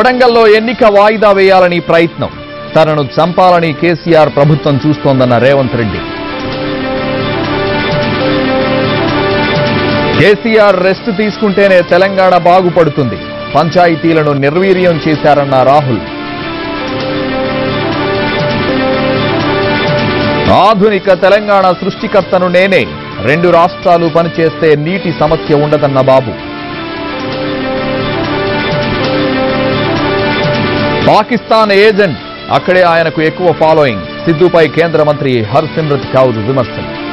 వరంగల్లో ఎన్నిక వాయిదా వేయాలని ప్రయత్నం తనను చంపాలని కేసీఆర్ ప్రభుత్వం చూస్తోందన్న రేవంత్ రెడ్డి కేసీఆర్ రెస్ట్ తీసుకుంటేనే తెలంగాణ బాగుపడుతుంది పంచాయతీలను నిర్వీర్యం చేశారన్న రాహుల్ ఆధునిక తెలంగాణ సృష్టికర్తను నేనే రెండు రాష్ట్రాలు పనిచేస్తే నీటి సమస్య ఉండదన్న బాబు పాకిస్తాన్ ఏజెంట్ అక్కడే ఆయనకు ఎక్కువ ఫాలోయింగ్ సిద్ధుపై కేంద్ర మంత్రి హర్సిమ్రత్ కౌర్ విమర్శలు